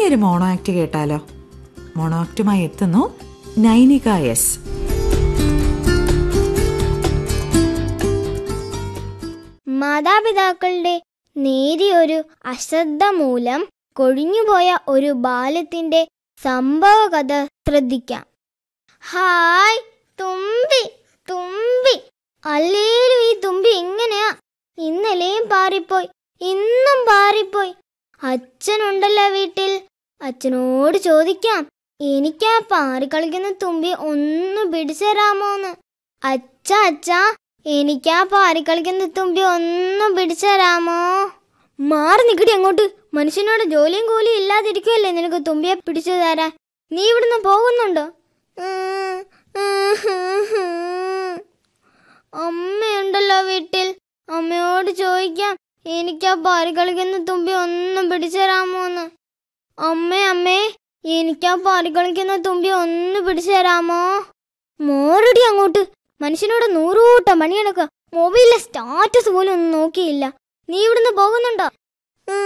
ഒരു mono act കേട്ടാലോ mono ആക്ടുമായി എത്തുന്നു നൈനിക എസ് മാതാപിതാക്കളുടെ നേരിയൊരു അശ്രദ്ധ മൂലം കൊഴിഞ്ഞുപോയ ഒരു ബാല്യത്തിന്റെ സംഭവ കഥ ശ്രദ്ധിക്കാം ഹായ് തുമ്പി തുമ്പി അല്ലേലും ഈ തുമ്പി എങ്ങനെയാ ഇന്നലെയും പാറിപ്പോയി ഇന്നും പാറിപ്പോയി അച്ഛനുണ്ടല്ലോ വീട്ടിൽ അച്ഛനോട് ചോദിക്കാം എനിക്കാ പാറിക്കളിക്കുന്ന തുമ്പി ഒന്ന് പിടിച്ചരാമോന്ന് അച്ഛ അച്ഛാ എനിക്കാ പാറിക്കളിക്കുന്ന തുമ്പി ഒന്ന് പിടിച്ചരാമോ മാറി നിക്കടി അങ്ങോട്ട് മനുഷ്യനോട് ജോലിയും കൂലിയും ഇല്ലാതിരിക്കുമല്ലേ നിനക്ക് തുമ്പിയെ പിടിച്ചു തരാൻ നീ ഇവിടുന്ന് പോകുന്നുണ്ടോ ഉം, ഉം. അമ്മയുണ്ടല്ലോ വീട്ടിൽ അമ്മയോട് ചോദിക്കാം എനിക്കാ പാറിക്കളിക്കുന്ന തുമ്പി ഒന്നും പിടിച്ചു തരാമോന്ന് അമ്മേ അമ്മേ എനിക്കാ പാറിക്കളിക്കുന്ന തുമ്പി ഒന്ന് പിടിച്ചു തരാമോ മോറടി അങ്ങോട്ട് മനുഷ്യനോട് നൂറുകൂട്ടം പണിയെടുക്കുക മൊബൈലിലെ സ്റ്റാറ്റസ് പോലും ഒന്നും നോക്കിയില്ല നീ ഇവിടുന്ന് പോകുന്നുണ്ടോ